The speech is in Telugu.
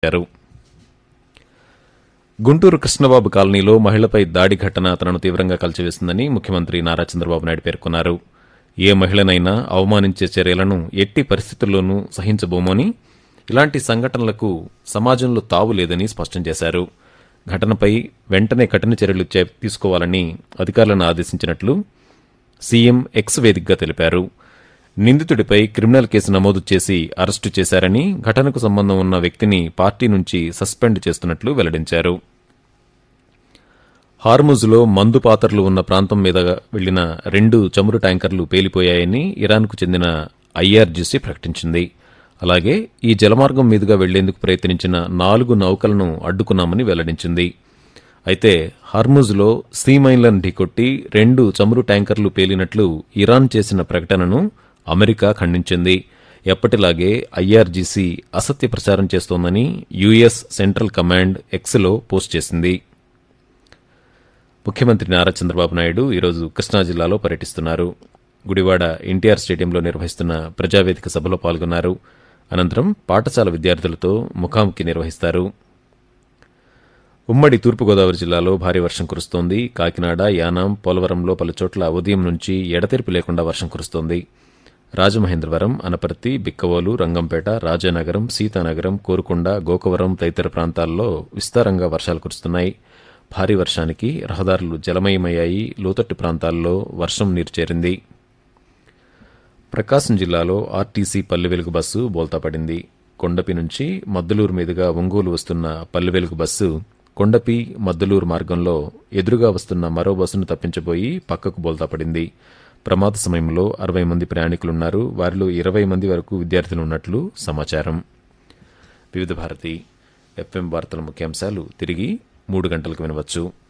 తెలిపారు గుంటూరు కృష్ణబాబు కాలనీలో మహిళపై దాడి ఘటన తనను తీవ్రంగా కలిచివేసిందని ముఖ్యమంత్రి నారా చంద్రబాబు నాయుడు పేర్కొన్నారు ఏ మహిళనైనా అవమానించే చర్యలను ఎట్టి పరిస్థితుల్లోనూ సహించబోమని ఇలాంటి సంఘటనలకు సమాజంలో తావు లేదని స్పష్టం చేశారు ఘటనపై వెంటనే కఠిన చర్యలు చే- తీసుకోవాలని అధికారులను ఆదేశించినట్లు సీఎం ఎక్స్ వేదికగా తెలిపారు నిందితుడిపై క్రిమినల్ కేసు నమోదు చేసి అరెస్టు చేశారని ఘటనకు సంబంధం ఉన్న వ్యక్తిని పార్టీ నుంచి సస్పెండ్ చేస్తున్నట్లు వెల్లడించారు హార్ముజ్లో మందు పాత్రలు ఉన్న ప్రాంతం మీద వెళ్లిన రెండు చమురు ట్యాంకర్లు పేలిపోయాయని ఇరాన్కు చెందిన ఐఆర్జీసీ ప్రకటించింది అలాగే ఈ జలమార్గం మీదుగా వెళ్లేందుకు ప్రయత్నించిన నాలుగు నౌకలను అడ్డుకున్నామని వెల్లడించింది అయితే హార్ముజ్లో సీమైన్లను ఢీకొట్టి రెండు చమురు ట్యాంకర్లు పేలినట్లు ఇరాన్ చేసిన ప్రకటనను అమెరికా ఖండించింది ఎప్పటిలాగే ఐఆర్జీసీ అసత్య ప్రచారం చేస్తోందని యుఎస్ సెంట్రల్ కమాండ్ ఎక్స్లో పోస్ట్ చేసింది ముఖ్యమంత్రి నారా చంద్రబాబు నాయుడు ఈరోజు కృష్ణా జిల్లాలో పర్యటిస్తున్నారు గుడివాడ ఎన్టీఆర్ స్టేడియంలో నిర్వహిస్తున్న ప్రజావేదిక సభలో పాల్గొన్నారు అనంతరం పాఠశాల విద్యార్థులతో ముఖాముఖి నిర్వహిస్తారు ఉమ్మడి తూర్పుగోదావరి జిల్లాలో భారీ వర్షం కురుస్తోంది కాకినాడ యానాం పోలవరంలో పలుచోట్ల ఉదయం నుంచి ఎడతెరిపి లేకుండా వర్షం కురుస్తోంది రాజమహేంద్రవరం అనపర్తి బిక్కవోలు రంగంపేట రాజానగరం సీతానగరం కోరుకొండ గోకవరం తదితర ప్రాంతాల్లో విస్తారంగా వర్షాలు కురుస్తున్నాయి భారీ వర్షానికి రహదారులు జలమయమయ్యాయి లోతట్టు ప్రాంతాల్లో వర్షం నీరు చేరింది ప్రకాశం జిల్లాలో ఆర్టీసీ పల్లె వెలుగు బస్సు బోల్తాపడింది కొండపి నుంచి మద్దలూరు మీదుగా ఒంగోలు వస్తున్న పల్లె వెలుగు బస్సు కొండపి మద్దలూరు మార్గంలో ఎదురుగా వస్తున్న మరో బస్సును తప్పించబోయి పక్కకు బోల్తాపడింది ప్రమాద సమయంలో అరవై మంది ప్రయాణికులున్నారు వారిలో ఇరవై మంది వరకు విద్యార్థులు ఉన్నట్లు సమాచారం వివిధ భారతి ఎఫ్ఎం వార్తల ముఖ్యాంశాలు తిరిగి మూడు గంటలకు వినవచ్చు